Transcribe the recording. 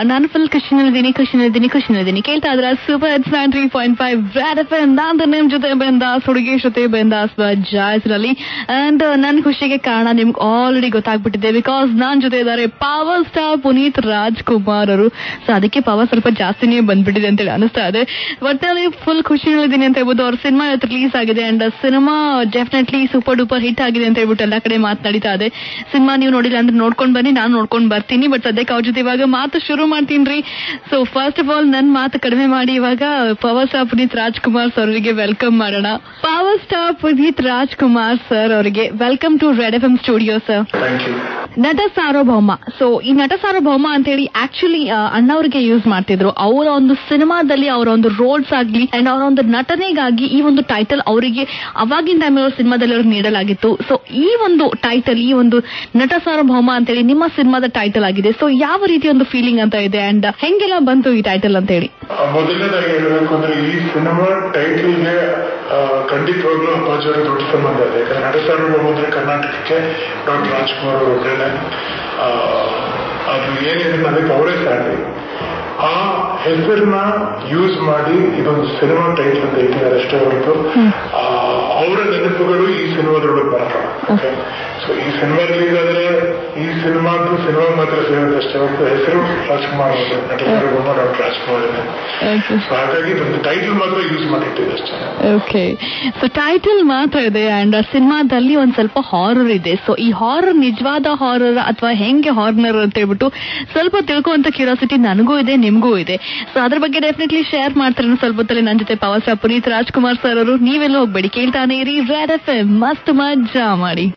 ನಾನು ಫುಲ್ ಖುಷಿನಲ್ಲಿದ್ದೀನಿ ಖುಷಿನಲ್ಲಿದ್ದೀನಿ ಖುಷಿನಲ್ಲಿದ್ದೀನಿ ಕೇಳ್ತಾ ಇದ್ರ super it's nine three point five broad F M ನಾನು ನಿಮ್ ಜೊತೆ ಬೆಂದಾಸ್ ಹುಡುಗಿ ಜೊತೆ ಬೆಂದಾಸ್ ಜಾಯ್ಸ್ರಲ್ಲಿ ಅಂಡ್ ನನ್ನ ಖುಷಿಗೆ ಕಾರಣ ನಿಮ್ಗೆ ಆಲ್ರೆಡಿ ಗೊತ್ತಾಗ್ಬಿಟ್ಟಿದೆ ಬಿಕಾಸ್ ನಾನ್ ಜೊತೆ ಇದ್ದಾರೆ ಪವರ್ ಸ್ಟಾರ್ ಪುನೀತ್ ರಾಜ್ಕುಮಾರ್ ಅವರು ಸೊ ಅದಕ್ಕೆ ಪವರ್ ಸ್ವಲ್ಪ ಜಾಸ್ತಿನೇ ಬಂದ್ಬಿಟ್ಟಿದೆ ಅಂತೇಳಿ ಅನಿಸ್ತಾ ಇದೆ ಒಟ್ಟಿನಲ್ಲಿ ಫುಲ್ ಖುಷಿನಲ್ಲಿದ್ದೀನಿ ಅಂತ ಹೇಳ್ಬೋದು ಅವ್ರ ಸಿನಿಮಾ ರಿಲೀಸ್ ಆಗಿದೆ and cinema definitely super duper hit ಆಗಿದೆ ಅಂತ ಹೇಳ್ಬಿಟ್ಟು ಎಲ್ಲ ಕಡೆ ಮಾತನಾಡಿತಾ ಇದೆ ಸಿನಿಮಾ ನೀವು ನೋಡಿಲ್ಲ ಅಂದ್ರೆ ನೋಡ್ಕೊಂಡ್ ಬನ್ನಿ ನಾನು ನೋಡ್ಕೊಂಡ್ ಬರ್ತೀನಿ ಬಟ್ ಸದ್ಯಕ್ಕೆ ಅವ್ರ ಜೊತೆ ಇವಾಗ ಮಾತು ಶುರು ಮಾಡ್ತೀನಿ ಸೊ ಫಸ್ಟ್ ಆಫ್ ಆಲ್ ನನ್ ಮಾತು ಕಡಿಮೆ ಮಾಡಿ ಇವಾಗ power star Puneeth Rajkumar sir ಅವರಿಗೆ ವೆಲ್ಕಮ್ ಮಾಡೋಣ power star Puneeth Rajkumar sir ಅವರಿಗೆ welcome to red F M studio sir thank you Nata Sarvabhouma so ಈ ನಟ ಸಾರ್ವಭೌಮ ಅಂತ ಹೇಳಿ ಆಕ್ಚುಲಿ ಅಣ್ಣವ್ರಿಗೆ ಯೂಸ್ ಮಾಡ್ತಿದ್ರು ಅವರ ಒಂದು ಸಿನಿಮಾದಲ್ಲಿ ಅವರ ಒಂದು ರೋಲ್ಸ್ ಆಗ್ಲಿ ಅಂಡ್ ಅವರ ಒಂದು ನಟನೆಗಾಗಿ ಈ ಒಂದು ಟೈಟಲ್ ಅವರಿಗೆ ಅವಾಗಿನ ಟೈಮ್ ಸಿನಿಮಾದಲ್ಲಿ ಅವ್ರಿಗೆ ನೀಡಲಾಗಿತ್ತು ಸೊ ಈ ಒಂದು ಟೈಟಲ್ ಈ ಒಂದು ನಟ ಸಾರ್ವಭೌಮ ಅಂತ ಹೇಳಿ ನಿಮ್ಮ ಸಿನಿಮಾದ ಟೈಟಲ್ ಆಗಿದೆ ಸೊ ಯಾವ ರೀತಿ ಒಂದು ಫೀಲಿಂಗ್ ಅಂತ ಇದೆ ಅಂಡ್ ಹೆಂಗೆಲ್ಲ ಬಂತು ಈ ಟೈಟಲ್ ಅಂತ ಹೇಳಿ ಮೊದಲನೇದಾಗಿ ಹೇಳಬೇಕು ಅಂದ್ರೆ ಈ ಸಿನಿಮಾ ಟೈಟಲ್ಗೆ ಖಂಡಿತವಾಗ್ಲೂ ಅಪ್ಪಾಜಿಯವರ ದೊಡ್ಡ ಸಂಬಂಧ ಇದೆ ಯಾಕಂದ್ರೆ ನಡಸಾರ್ವಭೌಮ ಅಂದ್ರೆ ಕರ್ನಾಟಕಕ್ಕೆ ಡಾಕ್ಟರ್ ರಾಜ್ಕುಮಾರ್ ಅವರು ಒಬ್ಬರೇನೆ ಆ, ಅದು ಏನಿದೆ ಅದಕ್ಕೆ ಅವರೇ ಸಾಟಿ ಆ ಹೆಸರನ್ನ ಯೂಸ್ ಮಾಡಿ ಇದೊಂದು ಸಿನಿಮಾ ಟೈಟಲ್ ಅಂತ ಇಟ್ಟಿದ್ದಾರೆ ಅಷ್ಟೇ ಹೊರತು ಆ, ಅವರ ನೆನಪುಗಳು ಈ ಸಿನಿಮಾದೊಳಗೆ ಬರಲ್ಲ ಓಕೆ ಸೊ ಈ ಸಿನಿಮಾ ರಿಲೀಸ್ ಆದ್ರೆ ಈ ಸಿನಿಮಾದ್ದು ಸಿನಿಮಾ ಮಾತ್ರ ಸೇರುತ್ತೆ ಅಷ್ಟೇ ಹೊರತು ಹೆಸರು ರಾಜ್ಕುಮಾರ್ ಅವರು ನಟ ಸಾರ್ವಭೌಮ ಡಾಕ್ಟರ್ ರಾಜ್ಕುಮಾರ್ ಇದೆ ಸೊ ಹಾಗಾಗಿ ಇದೊಂದು ಟೈಟಲ್ ಮಾತ್ರ ಯೂಸ್ ಮಾಡಿಟ್ಟಿದೆ ಅಷ್ಟೇ ಓಕೆ ಸೊ ಟೈಟಲ್ ಮಾತ್ರ ಇದೆ ಅಂಡ್ ಸಿನಿಮಾದಲ್ಲಿ ಒಂದ್ ಸ್ವಲ್ಪ ಹಾರರ್ ಇದೆ ಸೊ ಈ ಹಾರರ್ ನಿಜವಾದ ಹಾರರ್ ಅಥವಾ ಹೆಂಗೆ ಹಾರ್ನರ್ ಅಂತ ಹೇಳ್ಬಿಟ್ಟು ಸ್ವಲ್ಪ ತಿಳ್ಕೊಂತ ಕ್ಯೂರಿಯಾಸಿಟಿ ನನಗೂ ಇದೆ ನಿಮಗೂ ಇದೆ ಸೊ ಅದ್ರ ಬಗ್ಗೆ ಡೆಫಿನೆಟ್ಲಿ ಶೇರ್ ಮಾಡ್ತಾರೆ ಸ್ವಲ್ಪ ಹೊತ್ತಲ್ಲಿ ನನ್ನ ಜೊತೆ power star Puneeth Rajkumar sir ಅವರು ನೀವೆಲ್ಲ ಹೋಗ್ಬೇಡಿ ಕೇಳ್ತಾನೆ ಇರಿ ರೆಡ್ ಎಫ್ ಎಂ ಮಸ್ತ್ ಮಜಾ ಮಾಡಿ